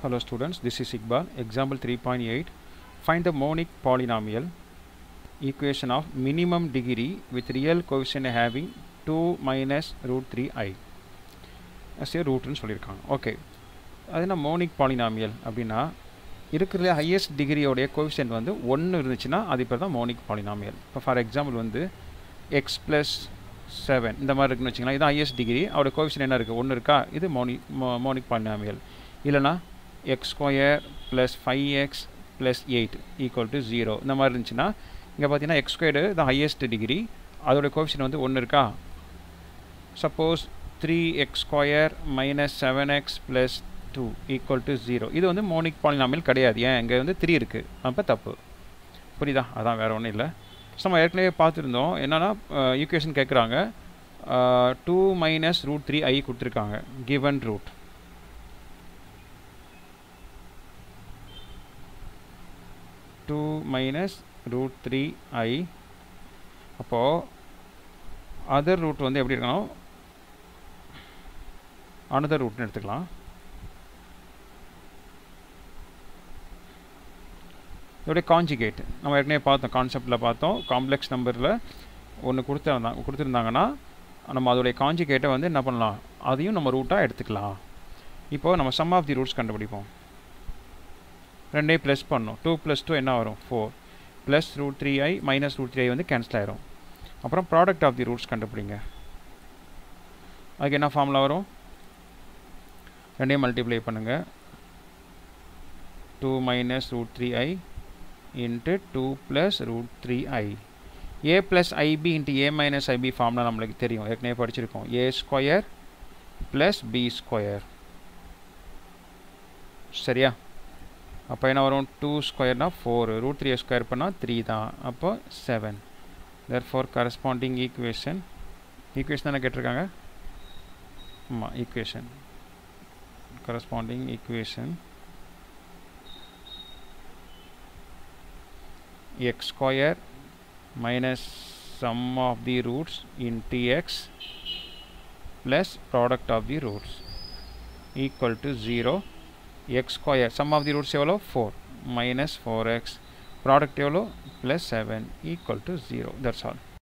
Hello students, this is Iqbal. Example 3.8. Find the monic polynomial equation of minimum degree with real coefficient having 2 minus root 3i. as a rootனு சொல்லியிருக்காங்க okay அது என்ன monic polynomial அப்படின்னா இருக்கிறதுல highest டிகிரியோடைய கோவிஷன் வந்து ஒன்று இருந்துச்சுன்னா அது இப்போ தான் மோனிக் பாலினாமியல் இப்போ ஃபார் எக்ஸாம்பிள் வந்து எக்ஸ் ப்ளஸ் செவன் இந்த மாதிரி இருக்குன்னு வச்சுக்கலாம் இது ஹையஸ்ட் டிகிரி அவரோட கோவிஷன் என்ன இருக்குது ஒன்று இருக்கா இது மோனி மோனிக் பாலினாமியல் இல்லைனா x square plus five x plus eight equal to zero இந்த மாதிரி இருந்துச்சுன்னா இங்கே பார்த்தீங்கன்னா x squared the highest degree அதோட கோவிஷன் வந்து ஒன்று இருக்கா suppose three x square minus seven x plus two equal to zero இது வந்து மோனிக் பாலினாமியல் கிடையாது ஏன் இங்கே வந்து த்ரீ இருக்குது அப்போ தப்பு புரியுதா அதான் வேறு ஒன்றும் இல்லை ஸோ நம்ம ஏற்கனவே பார்த்துருந்தோம் என்னென்னா ஈக்குவேஷன் கேட்குறாங்க two minus root three i கொடுத்துருக்காங்க given root two minus root three i அப்போது அதர் ரூட் வந்து எப்படி இருக்கணும் அனதர் ரூட்னு எடுத்துக்கலாம் இதோடைய காஞ்சிகேட் நம்ம ஏற்கனவே பார்த்தோம் கான்செப்டில் பார்த்தோம் காம்ப்ளெக்ஸ் நம்பரில் ஒன்று கொடுத்துருந்தாங்க கொடுத்துருந்தாங்கன்னா நம்ம அதோடைய காஞ்சிகேட்டை வந்து என்ன பண்ணலாம் அதையும் நம்ம ரூட்டாக எடுத்துக்கலாம் இப்போது நம்ம சம் ஆஃப் தி ரூட்ஸ் கண்டுபிடிப்போம் ரெண்டே ப்ளஸ் பண்ணோம் டூ ப்ளஸ் டூ என்ன வரும் four plus root three i minus root three i வந்து கேன்சல் ஆயிரும் அப்புறம் ப்ராடக்ட் ஆஃப் தி ரூட்ஸ் கண்டுபிடிங்க அதுக்கு என்ன ஃபார்முலா வரும் ரெண்டையும் மல்டிப்ளை பண்ணுங்கள் two minus root three i into two plus root three i a plus ib into a minus ib ஃபார்ம்லாம் நம்மளுக்கு தெரியும் ஏற்கனவே படிச்சிருக்கோம் a square plus b square சரியா அப்போ என்ன வரும் டூ ஸ்கொயர்னா ஃபோர் ரூட் த்ரீ ஸ்கொயர் பண்ணால் த்ரீ தான் அப்போ seven therefore corresponding equation equation தானே கேட்டிருக்காங்க ஆமாம் equation corresponding equation x square minus sum of the roots into x plus product of the roots equal to 0 x square sum of the roots எவ்வளோ 4 minus 4x product எவ்வளோ plus 7 equal to 0 that's all